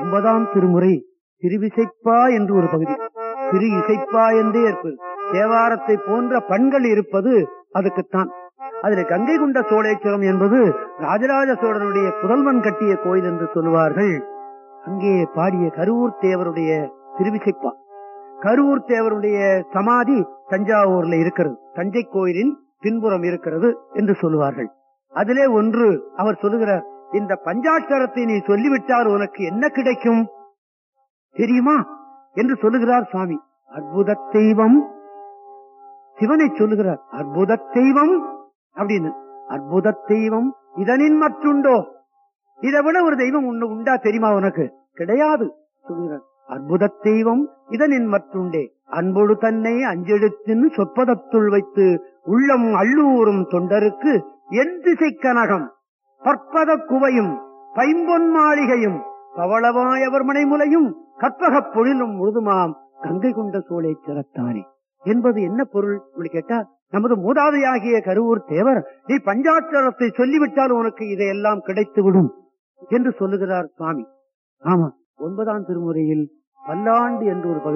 ஒன்பதாம் திருமுறை திருவிசைப்பா என்று ஒரு பகுதி திரு இசைப்பா என்றே இருப்பது தேவாரத்தை போன்ற பண்கள் இருப்பது அதுக்குத்தான் அதுல கங்கை கொண்ட சோழேஸ்வரம் என்பது ராஜராஜ சோழனுடைய புதல்வன் கட்டிய கோயில் என்று சொல்லுவார்கள் அங்கே பாடிய கருவூர் தேவருடைய திருவிசைப்பா கருவூர் தேவருடைய சமாதி தஞ்சாவூர்ல இருக்கிறது தஞ்சை கோயிலின் பின்புறம் இருக்கிறது என்று சொல்லுவார்கள் அதிலே ஒன்று அவர் சொல்லுகிறார் இந்த பஞ்சாட்சரத்தை நீ சொல்லிவிட்டால் உனக்கு என்ன கிடைக்கும் தெரியுமா என்று சொல்லுகிறார் சுவாமி அற்புத தெய்வம் சிவனை சொல்லுகிறார் அற்புத தெய்வம் அப்படின்னு அற்புத தெய்வம் இதனின் மற்றுண்டோ இதை விட ஒரு தெய்வம் உண்டு உண்டா தெரியுமா உனக்கு கிடையாது சொல்லுகிறார் அற்புத தெய்வம் இதனின் மற்றுண்டே அன்பொடு தன்னை அஞ்செழுத்தின் சொற்பதத்துள் வைத்து உள்ளம் அள்ளூரும் தொண்டருக்கு என் திசை கனகம் பற்பத குவையும் பைம்பொன் மாளிகையும் பவளவாயவர் மனைமுலையும் கற்பகப் பொழிலும் முழுதுமாம் கங்கை கொண்ட சோலை சிறத்தானே என்பது என்ன பொருள் இப்படி கேட்டா நமது மூதாதையாகிய கருவூர் தேவர் நீ பஞ்சாட்சரத்தை சொல்லிவிட்டால் உனக்கு இதையெல்லாம் கிடைத்துவிடும் என்று சொல்லுகிறார் சுவாமி ஆமா ஒன்பதாம் திருமுறையில் பல்லாண்டு என்று ஒரு பகுதி